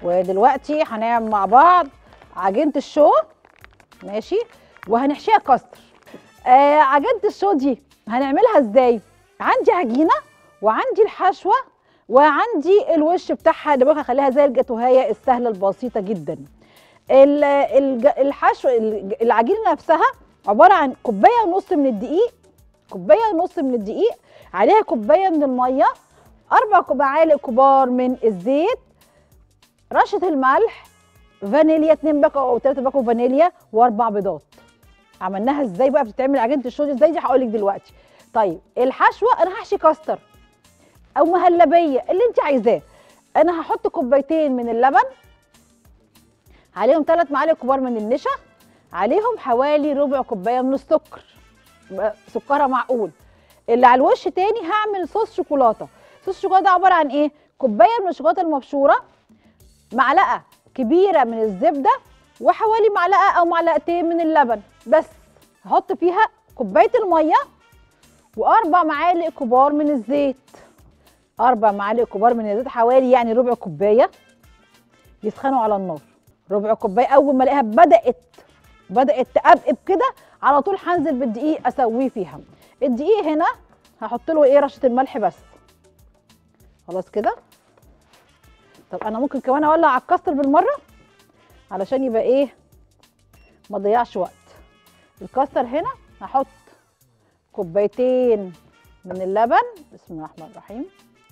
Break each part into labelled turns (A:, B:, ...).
A: ودلوقتي هنعمل مع بعض عجينه الشو ماشي وهنحشيها كاستر آه عجينه الشو دي هنعملها ازاي عندي عجينه وعندي الحشوه وعندي الوش بتاعها اللي بقى هخليها زي الجاتوهايه السهله البسيطه جدا ال- الج- الحشو الج- العجينه نفسها عباره عن كوبايه ونص من الدقيق كوبايه ونص من الدقيق عليها كوبايه من الميه اربع كوب- معالق كبار من الزيت رشه الملح فانيليا اتنين باكو او تلاته باكو فانيليا واربع بيضات عملناها ازاي بقى بتتعمل عجينه الشو دي ازاي دي هقول لك دلوقتي طيب الحشوه انا هحشي كاستر او مهلبيه اللي انت عايزاه انا هحط كوبايتين من اللبن عليهم ثلاث معالق كبار من النشا عليهم حوالي ربع كوبايه من السكر بقى سكرها معقول اللي على الوش تاني هعمل صوص شوكولاته صوص الشوكولاته عباره عن ايه كوبايه من الشوكولاته المبشوره معلقه كبيره من الزبده وحوالي معلقه او معلقتين من اللبن بس هحط فيها كوبايه الميه واربع معالق كبار من الزيت اربع معالق كبار من الزيت حوالي يعني ربع كوبايه يسخنوا على النار ربع كوبايه اول ما الاقيها بدات بدات تقبقب كده على طول هنزل بالدقيق اسويه فيها الدقيق هنا هحط له ايه رشه الملح بس خلاص كده طب انا ممكن كمان اولع على الكاستر بالمره علشان يبقى ايه ما ضيعش وقت الكاستر هنا هحط كوبايتين من اللبن بسم الله الرحمن الرحيم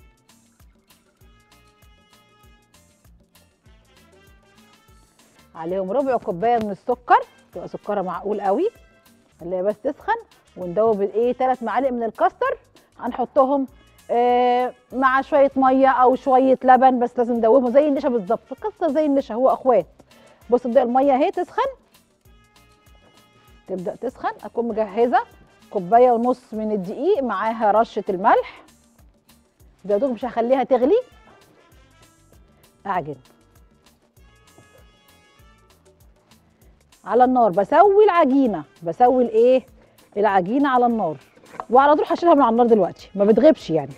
A: عليهم ربع كوبايه من السكر تبقى سكرها معقول قوي خليها بس تسخن وندوب ايه ثلاث معالق من الكاستر هنحطهم آه مع شويه ميه او شويه لبن بس لازم ندوبهم زي النشا بالظبط الكاستر زي النشا هو اخوات بص تبدا الميه اهي تسخن تبدا تسخن اكون مجهزه كوبايه ونص من الدقيق معاها رشه الملح ده دوب مش هخليها تغلي اعجن على النار بسوي العجينه بسوي الايه العجينه على النار وعلى طول هشيلها من على النار دلوقتي ما بتغيبش يعني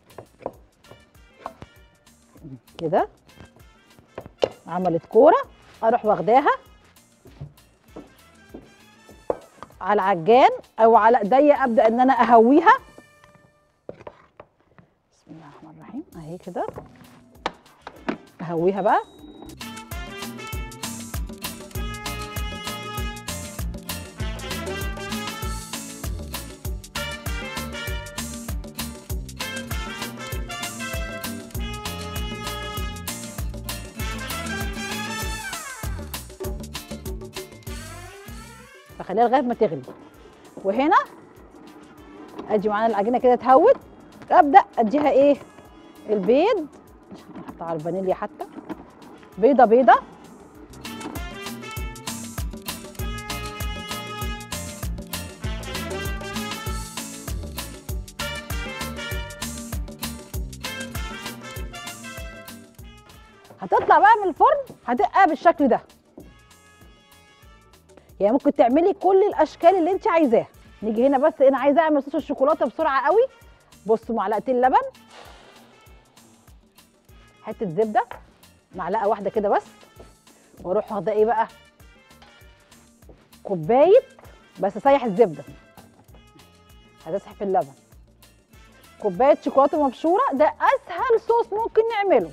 A: كده عملت كوره اروح واخداها على العجان او على ايديا ابدا ان انا اهويها بسم الله الرحمن الرحيم اهي كده اهويها بقى بخليها لغايه ما تغلي وهنا ادي معانا العجينه كده اتهوت ابدا اديها ايه البيض نحط على الفانيليا حتى بيضه بيضه هتطلع بقى من الفرن هتبقى بالشكل ده يعني ممكن تعملي كل الاشكال اللي انت عايزاها نيجي هنا بس انا عايزه اعمل صوص الشوكولاته بسرعه قوي بصوا معلقتين لبن حته زبده معلقه واحده كده بس واروح واخده ايه بقى كوبايه بس اسيح الزبده هتسحب في اللبن كوبايه شوكولاته مبشوره ده اسهل صوص ممكن نعمله